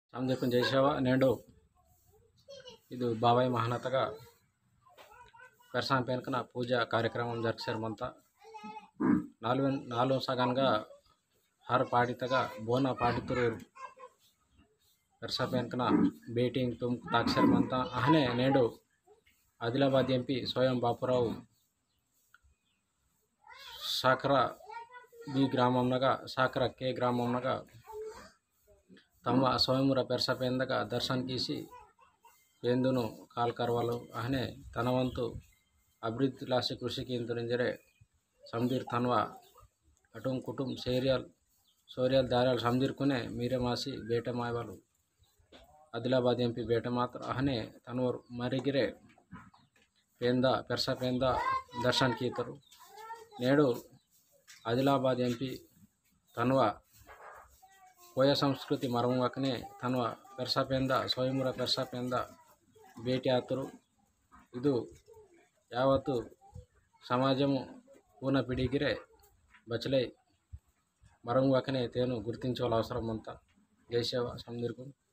ಸಾಮದೀಪನ್ ಜಯಶೇವ నేడు ಇದು ಬಾಬಾಯಿ ಮಹಾನತಗ పెరసాం పెనుకన పూజ కార్యక్రమం జరిసారమంతా నాలుగు నాలుగు సగానుగా ಹಾರ ಪಾಡಿತಾಗ ಬೋನ ಪಾಡಿತರು పెరసా పెనుకన బేటింగ్ తుమ్ తాక్షరమంతా అహనే నేడు ఆదిలాబాద్ ఎంపీ స్వయం బాపురావు సాకర బి గ్రామంనగా సాకర కే గ్రామంనగా ತಮ್ಮ ಸ್ವಯಂವರ ಪೆರ್ಸಪೆಂದಗ ದರ್ಶನ್ ಕೀಸಿ ಎಂದುನು ಕಾಲ್ ಕರ್ವಲು ಅಹನೆ ತನವಂತು ಅಭಿವೃದ್ಧಿ ಲಾಸಿ ಕೃಷಿకి ఇంతురింజరే సమదీర్ తన్వా అటుం కుటుం సేరియల్ సోరియల్ దారాలు సమదీర్కునే మీరే మాసి బేట మాయవాలు ఆదిలాబాద్ ఎంపీ బేట మాత్ర అహనే తనవరు మరిగిరే పేంద పెర్స పేంద దర్శన్ కీతరు నేడు ఆదిలాబాద్ ఎంపీ తన్వా కోయ ಸಂಸ್ಕೃತಿ ಮರಮುವಕನೆ ತನ್ವ ಪೆರ್ಸಪೆಂದ ಸ್ವಯಂವರ ಪೆರ್ಸಪೆಂದ ಭೇಟಿ ಆತರು ಇದು ಯಾವತ್ತು సమాజము పూన పిడిగిరే బచలై మరమువకనే తేను గుర్తించవల అవసరం అంతా జై సేవ సందీర్కు